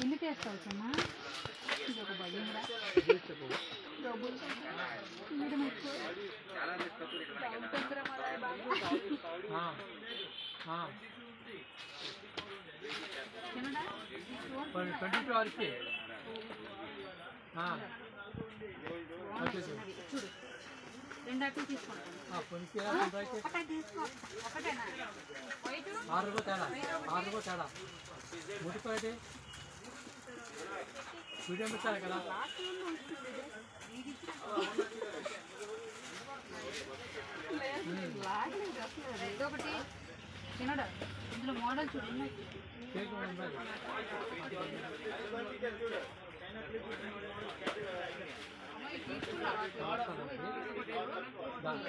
ఎన్ని చేస్తావు చిన్న ఇది ఒక భయం రా డబ్బులు మీరు ముక్కు డబ్బులు మళ్ళీ బాగా हाँ हाँ చిన్నడా ट्वेंटी टू आवर्स की हाँ బాగుంది చిన్నది. చూడు రెండు అట్లు తీసుకుంటాను हाँ पुनः ఒకటే తీసుకో ఒకటేనా వైట్ ఆరు రూపాయలు తేడా ఆరు రూపాయలు తేడా ముడిపోయి వీడియో పెట్టాలి కదా ఇదొకటి చిన్నడా ఇందులో మోడల్ చూడు ఎన్ని వచ్చాయి? కేక్ ఉండాలి అమ్మాయి తీసుకున్నావా? దా.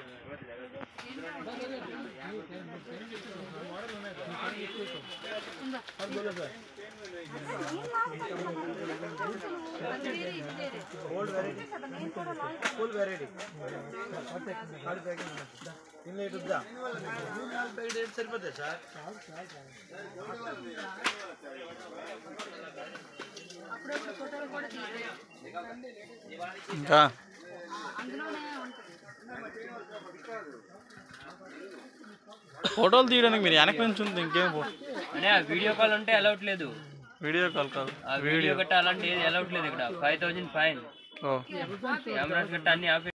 ఉందా? అది వేరే, ఇది వేరే. Old variety full variety card packing ఇల్లు ఇటు వద్దా మూడు నాలుగు ప్యాకెట్ అయితే సరిపోతాయి సార్ అప్పుడప్పుడు ఫోటోలు కూడా తీయాలి ఇంకా అందులోనే ఉంటుంది ఫోటోలు తీయడానికి మీరు వెనక నుంచి ఉంది ఇంకేం ఫో- అనే ఆ వీడియో కాల్ ఉంటే అలౌట్ లేదు వీడియో కాల్ కాదు ఆ వీడియో గట్ట అలాంటి ఏది అలౌట్ లేదు ఇక్కడ ఫైవ్ థౌజండ్ ఫైన్ ఓ కెమెరాస్ గట్ట అన్ని ఆపి